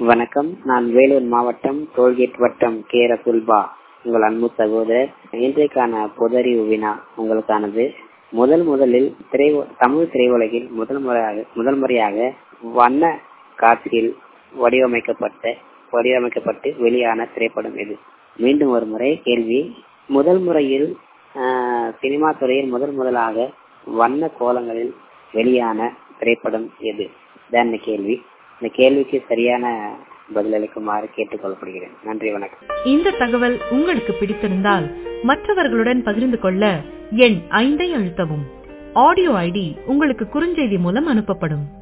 வணக்கம் நான் வேலூர் மாவட்டம் டோல்கேட் வட்டம் கே ரசுல்பா உங்கள் அன்பு சகோதரர் இன்றைக்கான பொதறிவு வினா உங்களுக்கானது முதல் முதலில் திரை தமிழ் திரையுலகில் முதல் முறையாக முதல் முறையாக வண்ண காட்சியில் வடிவமைக்கப்பட்ட வடிவமைக்கப்பட்டு வெளியான திரைப்படம் எது மீண்டும் ஒரு முறை கேள்வி முதல் முறையில் சினிமா துறையில் முதல் முதலாக வண்ண கோலங்களில் வெளியான திரைப்படம் எது தான் கேள்வி இந்த கேள்விக்கு சரியான பதிலளிக்குமாறு கேட்டுக்கொள்ளப்படுகிறேன் நன்றி வணக்கம் இந்த தகவல் உங்களுக்கு பிடித்திருந்தால் மற்றவர்களுடன் பகிர்ந்து கொள்ள எண் ஐந்தை அழுத்தவும் ஆடியோ ஐடி உங்களுக்கு குறுஞ்செய்தி மூலம் அனுப்பப்படும்